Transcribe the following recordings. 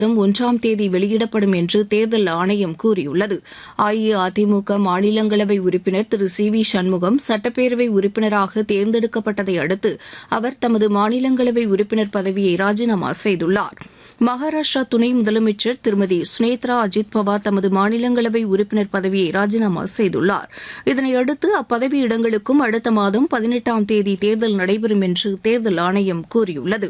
மாதம் ஒன்றாம் தேதி வெளியிடப்படும் என்று தேர்தல் ஆணையம் கூறியுள்ளது அஇஅதிமுக மாநிலங்களவை உறுப்பினர் திரு சி வி சண்முகம் சட்டப்பேரவை உறுப்பினராக தேர்ந்தெடுக்கப்பட்டதை அடுத்து அவர் தமது மாநிலங்களவை உறுப்பினர் பதவியை ராஜினாமா செய்துள்ளார் மகாராஷ்டிரா துணை முதலமைச்சர் திருமதி சுனேத்ரா அஜித் பவார் தமது மாநிலங்களவை உறுப்பினர் பதவியை ராஜினாமா செய்துள்ளார் இதனையடுத்து அப்பதவி இடங்களுக்கும் அடுத்த மாதம் பதினெட்டாம் தேதி தேர்தல் நடைபெறும் என்று தேர்தல் ஆணையம் கூறியுள்ளது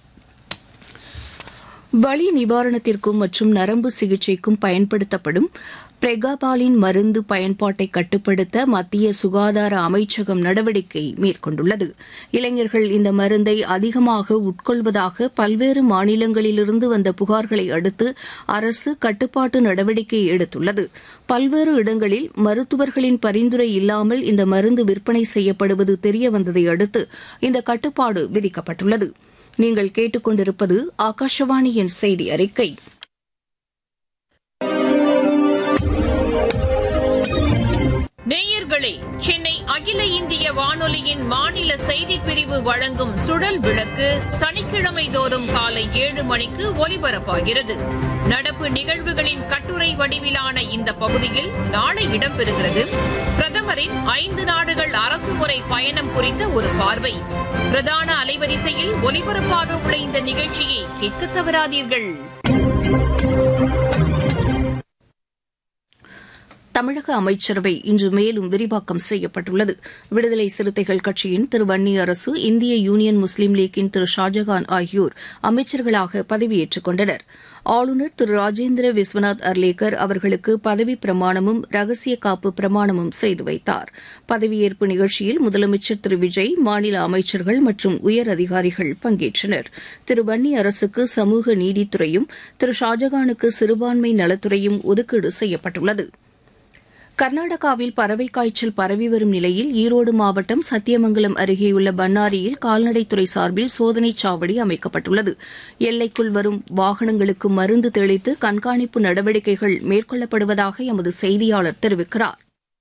வலி நிவாரணத்திற்கும் மற்றும் நரம்பு சிகிச்சைக்கும் பயன்படுத்தப்படும் பிரெகாபாலின் மருந்து பயன்பாட்டை கட்டுப்படுத்த மத்திய சுகாதார அமைச்சகம் நடவடிக்கை மேற்கொண்டுள்ளது இளைஞர்கள் இந்த மருந்தை அதிகமாக உட்கொள்வதாக பல்வேறு மாநிலங்களிலிருந்து வந்த புகார்களை அடுத்து அரசு கட்டுப்பாட்டு நடவடிக்கை எடுத்துள்ளது பல்வேறு இடங்களில் மருத்துவர்களின் பரிந்துரை இல்லாமல் இந்த மருந்து விற்பனை செய்யப்படுவது தெரியவந்ததை அடுத்து இந்த கட்டுப்பாடு விதிக்கப்பட்டுள்ளது நீங்கள் கேட்டுக்கொண்டிருப்பது ஆகாஷவாணியின் செய்தி அறிக்கை நேயர்களே சென்னை அகில இந்திய வானொலியின் மாநில செய்திப் பிரிவு வழங்கும் சுழல் விளக்கு சனிக்கிழமை தோறும் காலை ஏழு மணிக்கு ஒலிபரப்பாகிறது நடப்பு நிகழ்வுகளின் கட்டுரை வடிவிலான இந்த பகுதியில் நாளை இடம்பெறுகிறது பிரதமரின் ஐந்து நாடுகள் அரசுமுறை பயணம் குறித்த ஒரு பார்வை பிரதான அலைவரிசையில் ஒலிபரப்பாக உள்ள இந்த நிகழ்ச்சியை கேட்க தவறாதீர்கள் தமிழக அமைச்சரவை இன்று மேலும் விரிவாக்கம் செய்யப்பட்டுள்ளது விடுதலை சிறுத்தைகள் கட்சியின் திரு வன்னி அரசு இந்திய யூனியன் முஸ்லீம் லீக்கின் திரு ஷாஜகான் ஆகியோர் அமைச்சர்களாக பதவியேற்றுக் கொண்டனர் ஆளுநர் திரு ராஜேந்திர விஸ்வநாத் அர்லேக்கர் அவர்களுக்கு பதவி பிரமாணமும் ரகசிய காப்பு பிரமாணமும் செய்து வைத்தார் பதவியேற்பு நிகழ்ச்சியில் முதலமைச்சர் திரு விஜய் மாநில அமைச்சர்கள் மற்றும் உயர் அதிகாரிகள் பங்கேற்றனர் திரு வன்னி அரசுக்கு சமூக நீதித்துறையும் திரு ஷாஜகானுக்கு சிறுபான்மை நலத்துறையும் ஒதுக்கீடு செய்யப்பட்டுள்ளது கர்நாடகாவில் பறவை காய்ச்சல் பரவி வரும் நிலையில் ஈரோடு மாவட்டம் சத்தியமங்கலம் அருகேயுள்ள பன்னாரியில் கால்நடைத்துறை சார்பில் சோதனைச் சாவடி அமைக்கப்பட்டுள்ளது எல்லைக்குள் வரும் வாகனங்களுக்கு மருந்து தெளித்து கண்காணிப்பு நடவடிக்கைகள் மேற்கொள்ளப்படுவதாக எமது செய்தியாளர் தெரிவிக்கிறார்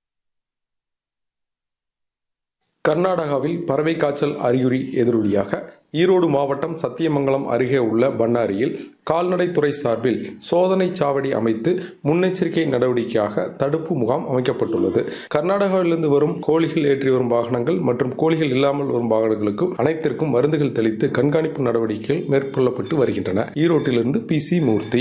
கர்நாடகாவில் பறவை காய்ச்சல் அறிகுறி எதிரொலியாக ஈரோடு மாவட்டம் சத்தியமங்கலம் அருகே உள்ள பன்னாரியில் கால்நடைத்துறை சார்பில் சோதனை சாவடி அமைத்து முன்னெச்சரிக்கை நடவடிக்கையாக தடுப்பு முகாம் அமைக்கப்பட்டுள்ளது கர்நாடகாவிலிருந்து வரும் கோழிகள் ஏற்றி வரும் வாகனங்கள் மற்றும் கோழிகள் இல்லாமல் வரும் வாகனங்களுக்கும் அனைத்திற்கும் மருந்துகள் தெளித்து கண்காணிப்பு நடவடிக்கைகள் மேற்கொள்ளப்பட்டு வருகின்றன ஈரோட்டிலிருந்து பி சி மூர்த்தி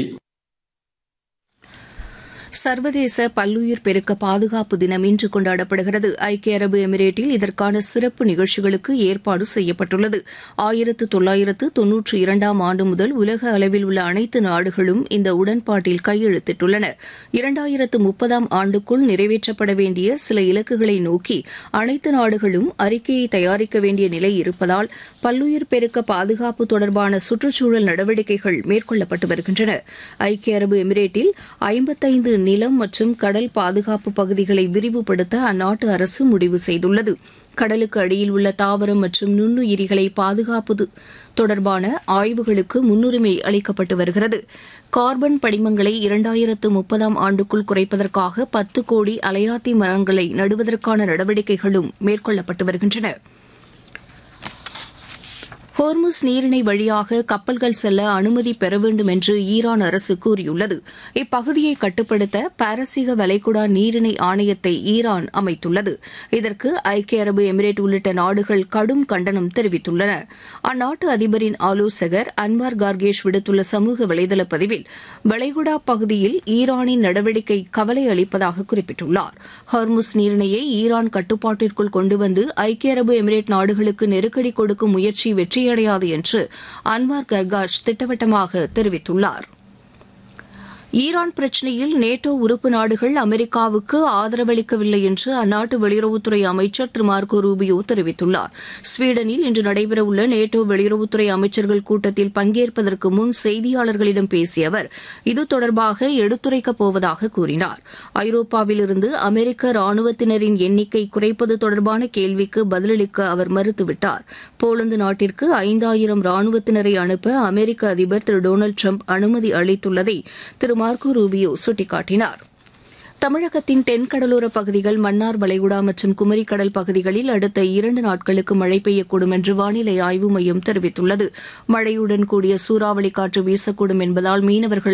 சர்வதேச பல்லுயிர் பெருக்க பாதுகாப்பு தினம் இன்று கொண்டாடப்படுகிறது ஐக்கிய அரபு எமிரேட்டில் இதற்கான சிறப்பு நிகழ்ச்சிகளுக்கு ஏற்பாடு செய்யப்பட்டுள்ளது ஆயிரத்து தொள்ளாயிரத்து தொன்னூற்றி இரண்டாம் ஆண்டு முதல் உலக அளவில் உள்ள அனைத்து நாடுகளும் இந்த உடன்பாட்டில் கையெழுத்திட்டுள்ளன இரண்டாயிரத்து முப்பதாம் ஆண்டுக்குள் நிறைவேற்றப்பட வேண்டிய சில இலக்குகளை நோக்கி அனைத்து நாடுகளும் அறிக்கையை தயாரிக்க வேண்டிய நிலை இருப்பதால் பல்லுயிர் பெருக்க பாதுகாப்பு தொடர்பான சுற்றுச்சூழல் நடவடிக்கைகள் மேற்கொள்ளப்பட்டு வருகின்றன ஐக்கிய அரபு எமிரேட்டில் ஐம்பத்தைந்து நிலம் மற்றும் கடல் பாதுகாப்பு பகுதிகளை விரிவுபடுத்த அந்நாட்டு அரசு முடிவு செய்துள்ளது கடலுக்கு அடியில் உள்ள தாவரம் மற்றும் நுண்ணுயிரிகளை பாதுகாப்பது தொடர்பான ஆய்வுகளுக்கு முன்னுரிமை அளிக்கப்பட்டு வருகிறது கார்பன் படிமங்களை இரண்டாயிரத்து முப்பதாம் ஆண்டுக்குள் குறைப்பதற்காக பத்து கோடி அலையாத்தி மரங்களை நடுவதற்கான நடவடிக்கைகளும் மேற்கொள்ளப்பட்டு வருகின்றன ஹோர்முஸ் நீரிணை வழியாக கப்பல்கள் செல்ல அனுமதி பெற வேண்டும் என்று ஈரான் அரசு கூறியுள்ளது இப்பகுதியை கட்டுப்படுத்த பாரசீக வளைகுடா நீரிணை ஆணையத்தை ஈரான் அமைத்துள்ளது இதற்கு ஐக்கிய அரபு எமிரேட் உள்ளிட்ட நாடுகள் கடும் கண்டனம் தெரிவித்துள்ளன அந்நாட்டு அதிபரின் ஆலோசகர் அன்வார் கார்கேஷ் விடுத்துள்ள சமூக வலைதள பதிவில் வளைகுடா பகுதியில் ஈரானின் நடவடிக்கை கவலை அளிப்பதாக குறிப்பிட்டுள்ளார் ஹார்முஸ் நீரிணையை ஈரான் கட்டுப்பாட்டிற்குள் கொண்டு வந்து ஐக்கிய அரபு எமிரேட் நாடுகளுக்கு நெருக்கடி கொடுக்கும் முயற்சி வெற்றி வெற்றியடையாது என்று அன்வார் கர்காஷ் திட்டவட்டமாக தெரிவித்துள்ளார் ஈரான் பிரச்சினையில் நேட்டோ உறுப்பு நாடுகள் அமெரிக்காவுக்கு ஆதரவளிக்கவில்லை என்று அந்நாட்டு வெளியுறவுத்துறை அமைச்சர் திரு மார்கோ ரூபியோ தெரிவித்துள்ளார் ஸ்வீடனில் இன்று நடைபெறவுள்ள நேட்டோ வெளியுறவுத்துறை அமைச்சர்கள் கூட்டத்தில் பங்கேற்பதற்கு முன் செய்தியாளர்களிடம் பேசிய அவர் இது தொடர்பாக எடுத்துரைக்கப் போவதாக கூறினார் ஐரோப்பாவிலிருந்து அமெரிக்க ராணுவத்தினரின் எண்ணிக்கை குறைப்பது தொடர்பான கேள்விக்கு பதிலளிக்க அவர் மறுத்துவிட்டார் போலந்து நாட்டிற்கு ஐந்தாயிரம் ராணுவத்தினரை அனுப்ப அமெரிக்க அதிபர் திரு டொனால்டு ட்ரம்ப் அனுமதி அளித்துள்ளதை திரு மார்கோ ரூபியோ சுட்டிக்காட்டினார் தமிழகத்தின் தென்கடலோர பகுதிகள் மன்னார் வளைகுடா மற்றும் குமரிக்கடல் பகுதிகளில் அடுத்த இரண்டு நாட்களுக்கு மழை பெய்யக்கூடும் என்று வானிலை ஆய்வு மையம் தெரிவித்துள்ளது மழையுடன் கூடிய சூறாவளி காற்று வீசக்கூடும் என்பதால் மீனவர்கள்